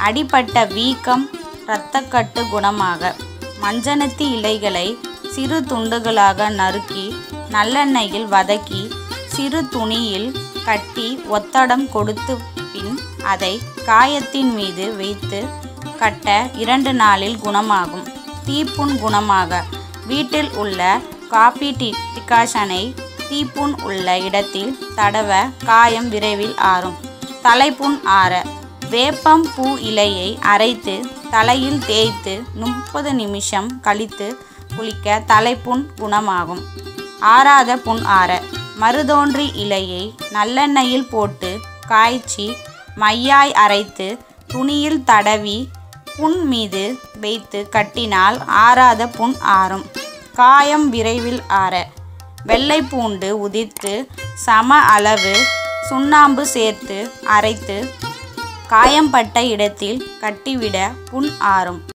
அடிபட்ட வீக்கம் இரத்தக்கட்டு குணமாக மஞ்சனத்தி இலைகளை சிறு துண்டுகளாக நறுக்கி நல்லெண்ணெயில் வதக்கி சிறு துணியில் கட்டி ஒத்தடம் கொடுத்து பின் அதை காயத்தின் மீது வைத்து கட்ட இரண்டு நாளில் குணமாகும் தீப்புண் குணமாக வீட்டில் உள்ள காபி டி டிகாஷனை தீப்புண் உள்ள இடத்தில் தடவ காயம் விரைவில் ஆறும் தலைப்புண் ஆற வேப்பம் பூ இலையை அரைத்து தலையில் தேய்த்து முப்பது நிமிஷம் கழித்து குளிக்க தலைப்புண் குணமாகும் ஆறாத புண் ஆற மருதோன்றி இலையை நல்லெண்ணெயில் போட்டு காய்ச்சி மையாய் அரைத்து துணியில் தடவி புண் மீது வைத்து கட்டினால் ஆறாத புண் ஆறும் காயம் விரைவில் ஆற வெள்ளை பூண்டு உதிர்த்து சம அளவு சுண்ணாம்பு சேர்த்து அரைத்து காயம்பட்ட இடத்தில் கட்டிவிட புண் ஆறும்